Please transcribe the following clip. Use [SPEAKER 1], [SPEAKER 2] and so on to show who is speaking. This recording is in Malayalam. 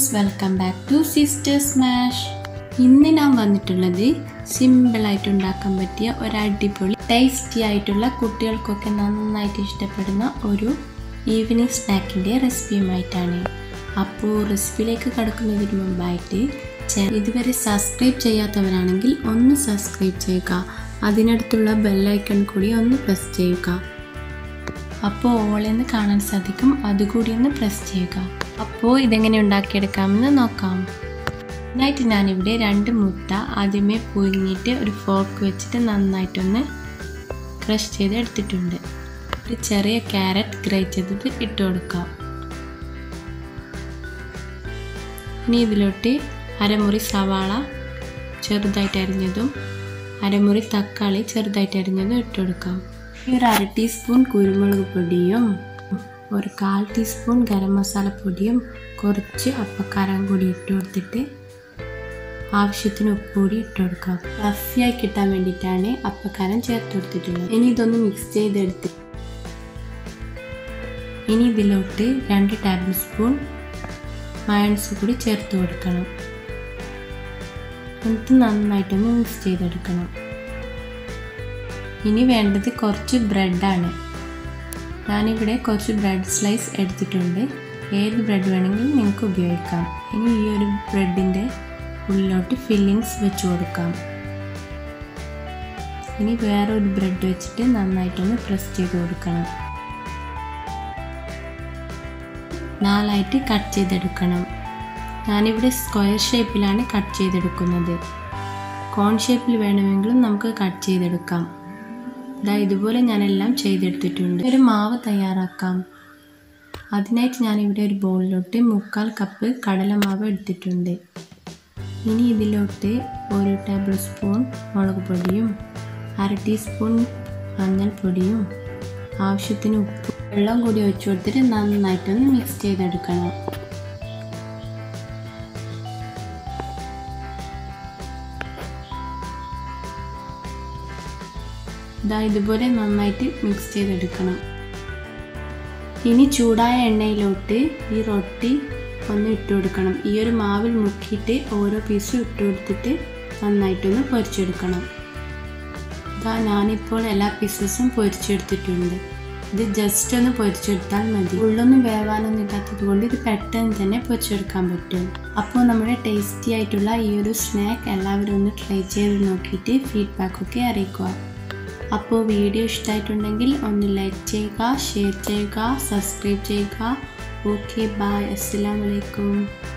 [SPEAKER 1] friends welcome back to sister smash ഇന്ന് ഞാൻ വന്നിട്ടുള്ളത് സിമ്പിളായിട്ട് ഉണ്ടാക്കാൻ പറ്റിയ ഒരു അടിപൊളി ടേസ്റ്റി ആയിട്ടുള്ള കുട്ടികൾക്കൊക്കെ നന്നായിട്ട് ഇഷ്ടപ്പെടുന്ന ഒരു ഈവനിങ് സ്നാക്കിൻ്റെ റെസിപ്പിയുമായിട്ടാണ് അപ്പോൾ റെസിപ്പിയിലേക്ക് കടക്കുന്നതിന് മുമ്പായിട്ട് ചെ- ഇതുവരെ സബ്സ്ക്രൈബ് ചെയ്യാത്തവരാണെങ്കിൽ ഒന്ന് സബ്സ്ക്രൈബ് ചെയ്യുക അതിനടുത്തുള്ള ബെല്ലൈക്കൺ കൂടി ഒന്ന് പ്രസ് ചെയ്യുക അപ്പോൾ ഓളെന്ന് കാണാൻ സാധിക്കും അതുകൂടി ഒന്ന് പ്രസ് ചെയ്യുക അപ്പോൾ ഇതെങ്ങനെ ഉണ്ടാക്കിയെടുക്കാമെന്ന് നോക്കാം നന്നായിട്ട് ഞാനിവിടെ രണ്ട് മുട്ട ആദ്യമേ പുഴുങ്ങിയിട്ട് ഒരു ഫോർക്ക് വെച്ചിട്ട് നന്നായിട്ടൊന്ന് ക്രഷ് ചെയ്ത് എടുത്തിട്ടുണ്ട് ഒരു ചെറിയ ക്യാരറ്റ് ഗ്രേറ്റ് ചെയ്തത് ഇട്ട് കൊടുക്കാം ഇനി ഇതിലോട്ട് അരമുറി സവാള ചെറുതായിട്ട് അരിഞ്ഞതും അരമുറി തക്കാളി ചെറുതായിട്ട് അരിഞ്ഞതും ഇട്ട് കൊടുക്കാം ഈ ഒരു അര ടീസ്പൂൺ കുരുമുളക് പൊടിയും ഒരു കാൽ ടീസ്പൂൺ ഗരം മസാല പൊടിയും കുറച്ച് അപ്പക്കാരം കൂടി ഇട്ട് കൊടുത്തിട്ട് ആവശ്യത്തിന് ഉപ്പ് കൂടി ഇട്ട് കൊടുക്കാം ഫ്ലഫിയായി കിട്ടാൻ വേണ്ടിയിട്ടാണ് അപ്പക്കാരം ചേർത്ത് കൊടുത്തിട്ടുള്ളത് ഇനി ഇതൊന്ന് മിക്സ് ചെയ്തെടുത്ത് ഇനി ഇതിലോട്ട് രണ്ട് ടേബിൾ സ്പൂൺ മയൺസ് കൂടി ചേർത്ത് കൊടുക്കണം എന്നിട്ട് നന്നായിട്ടൊന്ന് മിക്സ് ചെയ്തെടുക്കണം ഇനി വേണ്ടത് കുറച്ച് ബ്രെഡാണ് ഞാനിവിടെ കുറച്ച് ബ്രെഡ് സ്ലൈസ് എടുത്തിട്ടുണ്ട് ഏത് ബ്രെഡ് വേണമെങ്കിലും നിങ്ങൾക്ക് ഉപയോഗിക്കാം ഇനി ഈ ഒരു ബ്രെഡിൻ്റെ ഉള്ളിലോട്ട് ഫില്ലിങ്സ് വെച്ച് കൊടുക്കാം ഇനി വേറെ ഒരു ബ്രെഡ് വെച്ചിട്ട് നന്നായിട്ടൊന്ന് പ്രസ് ചെയ്ത് കൊടുക്കണം നാലായിട്ട് കട്ട് ചെയ്തെടുക്കണം ഞാനിവിടെ സ്ക്വയർ ഷേപ്പിലാണ് കട്ട് ചെയ്തെടുക്കുന്നത് കോൺ ഷേപ്പിൽ വേണമെങ്കിലും നമുക്ക് കട്ട് ചെയ്തെടുക്കാം ഇതാ ഇതുപോലെ ഞാനെല്ലാം ചെയ്തെടുത്തിട്ടുണ്ട് ഒരു മാവ് തയ്യാറാക്കാം അതിനായിട്ട് ഞാനിവിടെ ഒരു ബൗളിലോട്ട് മുക്കാൽ കപ്പ് കടലമാവ് എടുത്തിട്ടുണ്ട് ഇനി ഇതിലോട്ട് ഒരു ടേബിൾ സ്പൂൺ മുളക് പൊടിയും അര ടീസ്പൂൺ മഞ്ഞൾപ്പൊടിയും ആവശ്യത്തിന് ഉപ്പ് വെള്ളം കൂടി ഒഴിച്ചു കൊടുത്തിട്ട് നന്നായിട്ടൊന്ന് മിക്സ് ചെയ്തെടുക്കണം ഇതാ ഇതുപോലെ നന്നായിട്ട് മിക്സ് ചെയ്തെടുക്കണം ഇനി ചൂടായ എണ്ണയിലോട്ട് ഈ റൊട്ടി ഒന്ന് ഇട്ട് കൊടുക്കണം ഈ ഒരു മാവിൽ മുക്കിയിട്ട് ഓരോ പീസും ഇട്ട് കൊടുത്തിട്ട് നന്നായിട്ടൊന്ന് പൊരിച്ചെടുക്കണം ഇതാ ഞാനിപ്പോൾ എല്ലാ പീസസും പൊരിച്ചെടുത്തിട്ടുണ്ട് ഇത് ജസ്റ്റ് ഒന്ന് പൊരിച്ചെടുത്താൽ മതി ഉള്ളൊന്നും വേവാനൊന്നും ഇല്ലാത്തത് കൊണ്ട് ഇത് പെട്ടെന്ന് തന്നെ പൊരിച്ചെടുക്കാൻ പറ്റും അപ്പോൾ നമ്മുടെ ടേസ്റ്റി ആയിട്ടുള്ള ഈ ഒരു സ്നാക്ക് എല്ലാവരും ഒന്ന് ട്രൈ ചെയ്ത് നോക്കിയിട്ട് ഫീഡ്ബാക്കൊക്കെ അറിയിക്കുക അപ്പോൾ വീഡിയോ ഇഷ്ടമായിട്ടുണ്ടെങ്കിൽ ഒന്ന് ലൈക്ക് ചെയ്യുക ഷെയർ ചെയ്യുക സബ്സ്ക്രൈബ് ചെയ്യുക ഓക്കെ ബായ് അസ്സലാമലൈക്കും